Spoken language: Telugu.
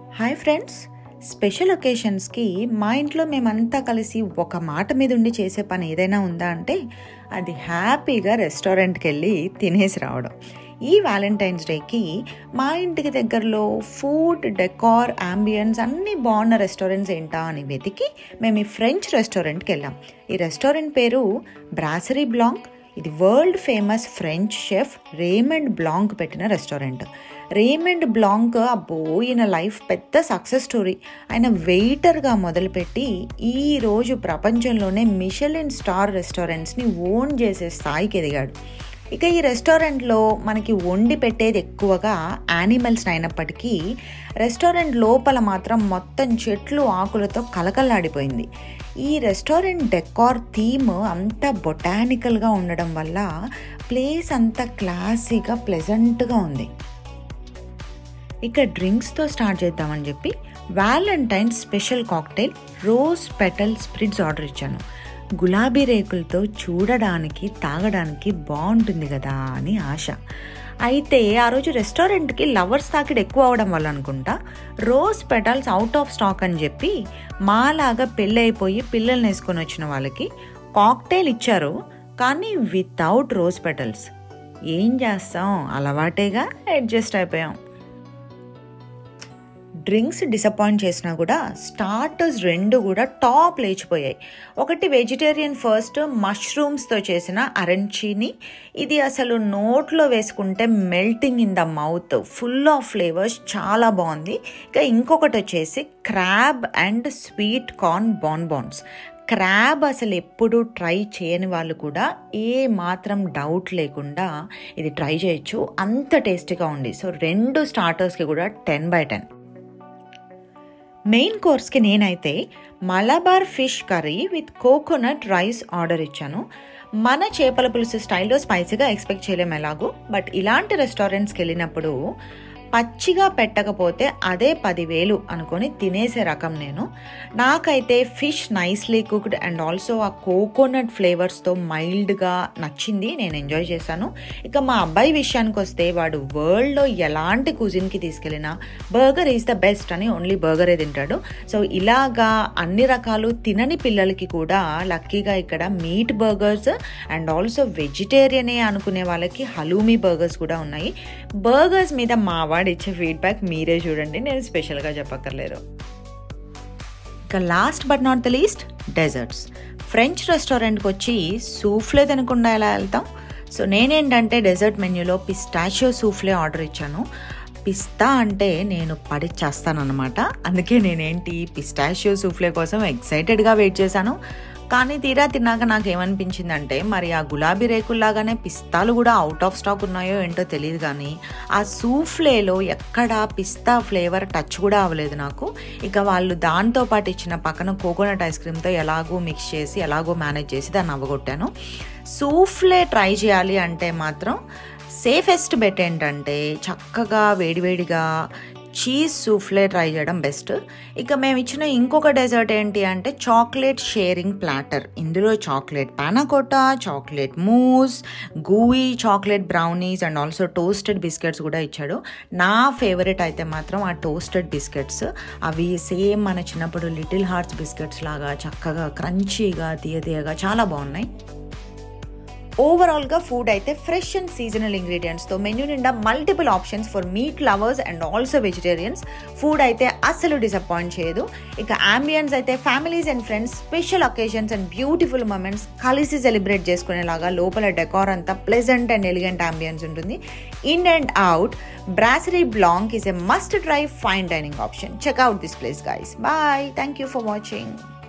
హాయ్ ఫ్రెండ్స్ స్పెషల్ ఒకేషన్స్కి మా ఇంట్లో మేమంతా కలిసి ఒక మాట మీద ఉండి చేసే పని ఏదైనా ఉందా అంటే అది హ్యాపీగా రెస్టారెంట్కి వెళ్ళి తినేసి రావడం ఈ వ్యాలంటైన్స్ డేకి మా ఇంటికి దగ్గరలో ఫుడ్ డెకార్ అంబియన్స్ అన్నీ బాగున్న రెస్టారెంట్స్ ఏంటా అని వెతికి మేము ఈ ఫ్రెంచ్ రెస్టారెంట్కి వెళ్ళాం ఈ రెస్టారెంట్ పేరు బ్రాసరీ బ్లాంక్ ఇది world famous French chef Raymond Blanc పెట్టిన రెస్టారెంట్ రేమండ్ బ్లాంక్ అబ్బో ఈయన లైఫ్ పెద్ద సక్సెస్ స్టోరీ ఆయన వెయిటర్గా మొదలుపెట్టి ఈ రోజు ప్రపంచంలోనే మిషలిన్ స్టార్ రెస్టారెంట్స్ని ఓన్ చేసే స్థాయికి ఎదిగాడు ఇక ఈ రెస్టారెంట్లో మనకి వండి పెట్టేది ఎక్కువగా యానిమల్స్ అయినప్పటికీ రెస్టారెంట్ లోపల మాత్రం మొత్తం చెట్లు ఆకులతో కలకల్లాడిపోయింది ఈ రెస్టారెంట్ డెకార్ థీమ్ అంతా బొటానికల్గా ఉండడం వల్ల ప్లేస్ అంతా క్లాసీగా ప్లెజెంట్గా ఉంది ఇక డ్రింక్స్తో స్టార్ట్ చేద్దామని చెప్పి Valentine special cocktail rose petal spritz order ఇచ్చాను గులాబీ రేకులతో చూడడానికి తాగడానికి బాగుంటుంది కదా అని ఆశ అయితే ఆ రోజు రెస్టారెంట్కి లవర్స్ తాకిడి ఎక్కువ అవడం వల్ల అనుకుంటా rose petals out of stock అని చెప్పి మాలాగా పెళ్ళి అయిపోయి పిల్లల్ని వేసుకొని వచ్చిన వాళ్ళకి కాక్టైల్ ఇచ్చారు కానీ వితౌట్ రోజ్ పెటల్స్ ఏం చేస్తాం అలవాటేగా అడ్జస్ట్ అయిపోయాం డ్రింక్స్ డిసప్పాయింట్ చేసినా కూడా స్టార్టర్స్ రెండు కూడా టాప్ లేచిపోయాయి ఒకటి వెజిటేరియన్ ఫస్ట్ మష్రూమ్స్తో చేసిన అరెంచీని ఇది అసలు నోట్లో వేసుకుంటే melting in the mouth full of flavours చాలా బాగుంది ఇక ఇంకొకటి వచ్చేసి crab and sweet corn bonbons crab అసలు ఎప్పుడు ట్రై చేయని వాళ్ళు కూడా ఏ మాత్రం డౌట్ లేకుండా ఇది ట్రై చేయొచ్చు అంత టేస్టీగా ఉంది సో రెండు స్టార్టర్స్కి కూడా టెన్ బై టెన్ మెయిన్ కోర్స్కి నేనైతే Malabar fish curry with coconut rice order ఇచ్చాను మన చేపల పులుసు స్టైల్లో స్పైసీగా ఎక్స్పెక్ట్ చేయలేము ఎలాగో బట్ ఇలాంటి రెస్టారెంట్స్కి వెళ్ళినప్పుడు పచ్చిగా పెట్టకపోతే అదే పదివేలు అనుకొని తినేసే రకం నేను నాకైతే fish nicely cooked and also ఆ కోకోనట్ ఫ్లేవర్స్తో మైల్డ్గా నచ్చింది నేను ఎంజాయ్ చేశాను ఇక మా అబ్బాయి విషయానికి వస్తే వాడు వరల్డ్లో ఎలాంటి కుజిన్కి తీసుకెళ్ళినా బర్గర్ ఈజ్ ద బెస్ట్ అని ఓన్లీ బర్గరే తింటాడు సో ఇలాగా అన్ని రకాలు తినని పిల్లలకి కూడా లక్కీగా ఇక్కడ మీట్ బర్గర్స్ అండ్ ఆల్సో వెజిటేరియనే అనుకునే వాళ్ళకి హలూమీ బర్గర్స్ కూడా ఉన్నాయి బర్గర్స్ మీద మా వాడు ఇచ్చే ఫీడ్బ్యాక్ మీరే చూడండి నేను స్పెషల్గా చెప్పక్కర్లేదు ఇక last but not the least desserts French రెస్టారెంట్కి వచ్చి సూఫ్లే తినకుండా ఎలా వెళ్తాం సో నేనేంటంటే డెజర్ట్ మెన్యూలో పిస్టాషియో సూఫ్లే ఆర్డర్ ఇచ్చాను పిస్తా అంటే నేను పడి చేస్తానన్నమాట అందుకే నేనేంటి పిస్టాషియో సూఫ్లే కోసం ఎక్సైటెడ్గా వెయిట్ చేశాను కానీ తీరా తిన్నాక నాకు ఏమనిపించిందంటే మరి ఆ గులాబీ రేకుల్లాగానే పిస్తాలు కూడా అవుట్ ఆఫ్ స్టాక్ ఉన్నాయో ఏంటో తెలియదు కానీ ఆ సూఫ్లేలో ఎక్కడ పిస్తా ఫ్లేవర్ టచ్ కూడా అవ్వలేదు నాకు ఇక వాళ్ళు దాంతో పాటు ఇచ్చిన పక్కన కోకోనట్ ఐస్ క్రీమ్తో ఎలాగో మిక్స్ చేసి ఎలాగో మేనేజ్ చేసి దాన్ని అవ్వగొట్టాను సూఫ్లే ట్రై చేయాలి అంటే మాత్రం సేఫెస్ట్ బెట్ ఏంటంటే చక్కగా వేడివేడిగా చీజ్ సూఫ్లే ట్రై చేయడం బెస్ట్ ఇక మేము ఇచ్చిన ఇంకొక డెజర్ట్ ఏంటి అంటే చాక్లెట్ షేరింగ్ ప్లాటర్ ఇందులో chocolate panna cotta chocolate mousse gooey chocolate brownies and also toasted biscuits కూడా ఇచ్చాడు నా ఫేవరెట్ అయితే మాత్రం ఆ టోస్టెడ్ బిస్కెట్స్ అవి సేమ్ మన చిన్నప్పుడు లిటిల్ హార్ట్స్ బిస్కెట్స్ లాగా చక్కగా క్రంచీగా తీయ తీయగా చాలా బాగున్నాయి ఓవరాల్గా ఫుడ్ అయితే ఫ్రెష్ అండ్ సీజనల్ ఇంగ్రీడియంట్స్తో మెన్యూ నిండా multiple options for meat lovers and also vegetarians food అయితే అస్సలు డిసప్పాయింట్ చేయదు ఇక అంబియన్స్ అయితే families and friends special occasions and beautiful moments కలిసి సెలబ్రేట్ చేసుకునేలాగా లోపల డెకార్ అంతా ప్లెజెంట్ అండ్ ఎలిగెంట్ అంబియన్స్ ఉంటుంది in and out Brasserie Blanc is a must try fine dining option check out this place guys bye thank you for watching